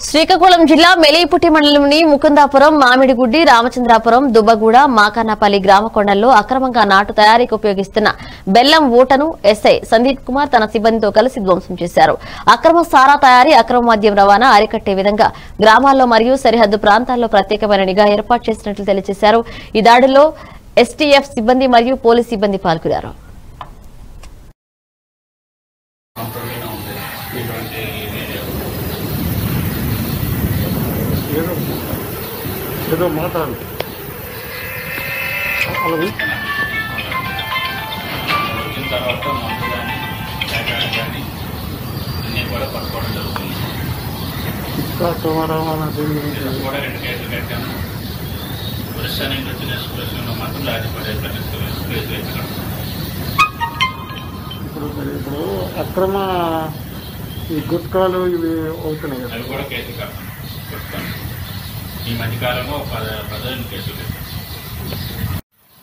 శ్రీకాకుళం జిల్లా మెలిపుట్టి మండలంలోని ముకుందాపురం మామిడిగుడ్డి రామచంద్రాపురం దుబ్బగూడ మాకానాపల్లి గ్రామ కొండల్లో అక్రమంగా నాటు తయారీకి ఉపయోగిస్తున్న బెల్లం ఊటను ఎస్ఐ సందీప్ కుమార్ తన సిబ్బందితో కలిసి ధ్వంసం చేశారు అక్రమ సారా తయారీ అక్రమ మద్యం రవాణా అరికట్టే విధంగా గ్రామాల్లో మరియు సరిహద్దు ప్రాంతాల్లో ప్రత్యేకమైన నిఘా ఏర్పాటు చేసినట్లు తెలియజేశారు ఈ దాడిలో ఎస్టీఎఫ్ సిబ్బంది మరియు పోలీస్ సిబ్బంది పాల్గొన్నారు కంట్రోల్లోనే ఉంది ఇటువంటి ఏరియా ఏదో ఏదో మాట్లాడు అలాగే వచ్చిన తర్వాత మందు కానీ ప్యాకెట్ కానీ అన్నీ కూడా పట్టుకోవడం జరుగుతుంది ఇసుక సోమరామన్న దీని గురించి ఇది కూడా రెండు కేసులు కట్టాము ఒరిస్సా నుంచి వచ్చిన ఎక్స్ప్రెషన్లో మాత్రం రాజపడే కేసు వేసాం ఇప్పుడు మరి ఇప్పుడు అక్రమ ఈ గుట్కాలు ఇవి అవుతున్నాయి కదా అవి కూడా కేసులు కట్టాం ఈ మధ్యకాలంలో ఒక పద పదిహేను కేసులు కట్టాం